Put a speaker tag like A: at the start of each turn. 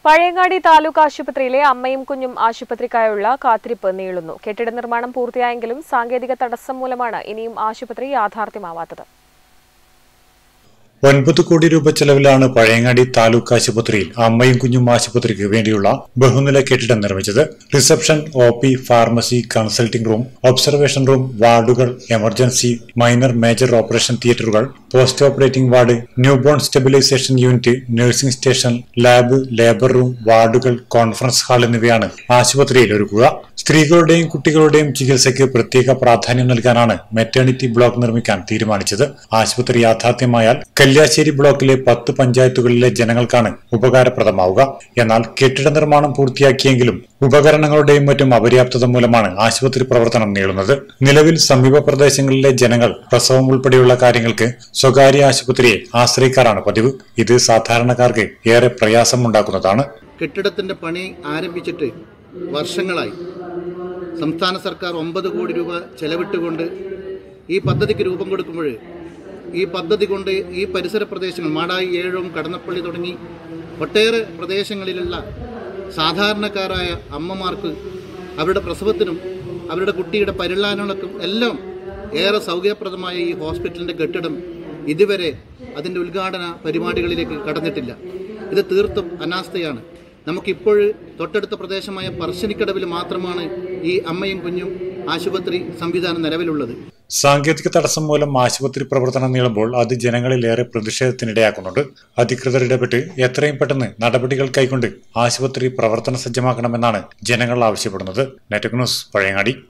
A: പഴയങ്ങാടി താലൂക്ക് ആശുപത്രിയിലെ അമ്മയും കുഞ്ഞും ആശുപത്രിക്കായുള്ള കാത്തിരിപ്പ് നീളുന്നു കെട്ടിട നിർമ്മാണം പൂർത്തിയായെങ്കിലും സാങ്കേതിക തടസ്സം മൂലമാണ് ഇനിയും ആശുപത്രി യാഥാർത്ഥ്യമാവാത്തത്
B: ഒൻപത് കോടി രൂപ ചെലവിലാണ് പഴയങ്ങാടി താലൂക്ക് ആശുപത്രിയിൽ അമ്മയും കുഞ്ഞും ആശുപത്രിക്ക് വേണ്ടിയുള്ള ബഹുനില കെട്ടിടം നിർമ്മിച്ചത് reception O P pharmacy consulting room observation room വാർഡുകൾ എമർജൻസി മൈനർ മേജർ ഓപ്പറേഷൻ തിയേറ്ററുകൾ post operating ward newborn stabilisation unit nursing station lab labour room വാർഡുകൾ കോൺഫറൻസ് ഹാൾ എന്നിവയാണ് ആശുപത്രിയിൽ ഒരുക്കുക സ്ത്രീകളുടെയും കുട്ടികളുടെയും ചികിത്സയ്ക്ക് പ്രത്യേക പ്രാധാന്യം നൽകാനാണ് മെറ്റേണിറ്റി ബ്ലോക്ക് നിർമ്മിക്കാൻ തീരുമാനിച്ചത് ആശുപത്രി യാഥാർത്ഥ്യമായാൽ കല്യാശ്ശേരി ബ്ലോക്കിലെ പത്ത് പഞ്ചായത്തുകളിലെ ജനങ്ങൾക്കാണ് ഉപകാരപ്രദമാവുക എന്നാൽ കെട്ടിട നിർമ്മാണം പൂർത്തിയാക്കിയെങ്കിലും ഉപകരണങ്ങളുടെയും മറ്റും അപര്യാപ്തത മൂലമാണ് ആശുപത്രി പ്രവർത്തനം നീളുന്നത് നിലവിൽ സമീപ പ്രദേശങ്ങളിലെ ജനങ്ങൾ പ്രസവം ഉൾപ്പെടെയുള്ള കാര്യങ്ങൾക്ക് സ്വകാര്യ ആശുപത്രിയെ ആശ്രയിക്കാറാണ് പതിവ് ഇത് സാധാരണക്കാർക്ക് ഏറെ പ്രയാസമുണ്ടാക്കുന്നതാണ്
C: കെട്ടിടത്തിൻ്റെ പണി ആരംഭിച്ചിട്ട് വർഷങ്ങളായി സംസ്ഥാന സർക്കാർ ഒമ്പത് കോടി രൂപ ചെലവിട്ടുകൊണ്ട് ഈ പദ്ധതിക്ക് രൂപം കൊടുക്കുമ്പോൾ ഈ പദ്ധതി കൊണ്ട് ഈ പരിസര പ്രദേശങ്ങൾ മാടായി ഏഴും കടന്നപ്പള്ളി തുടങ്ങി ഒട്ടേറെ പ്രദേശങ്ങളിലുള്ള സാധാരണക്കാരായ അമ്മമാർക്ക് അവരുടെ പ്രസവത്തിനും അവരുടെ കുട്ടിയുടെ പരിലാലനക്കും എല്ലാം ഏറെ സൗകര്യപ്രദമായ ഈ ഹോസ്പിറ്റലിൻ്റെ കെട്ടിടം ഇതുവരെ അതിൻ്റെ ഉദ്ഘാടന പരിപാടികളിലേക്ക് കടന്നിട്ടില്ല ഇത് തീർത്തും അനാസ്ഥയാണ് നമുക്കിപ്പോൾ തൊട്ടടുത്ത പ്രദേശമായ പറശ്ശിനിക്കടവിൽ മാത്രമാണ് ഈ അമ്മയും കുഞ്ഞും ആശുപത്രി സംവിധാനം നിലവിലുള്ളത്
B: സാങ്കേതിക തടസ്സം മൂലം ആശുപത്രി പ്രവർത്തനം നീളുമ്പോൾ അത് ജനങ്ങളിൽ ഏറെ പ്രതിഷേധത്തിനിടയാക്കുന്നുണ്ട് അധികൃതർ ഇടപെട്ട് എത്രയും പെട്ടെന്ന് നടപടികൾ കൈക്കൊണ്ട് ആശുപത്രി പ്രവർത്തന സജ്ജമാക്കണമെന്നാണ് ജനങ്ങൾ ആവശ്യപ്പെടുന്നത് നെറ്റ്വർക്ക് ന്യൂസ് പഴയങ്ങാടി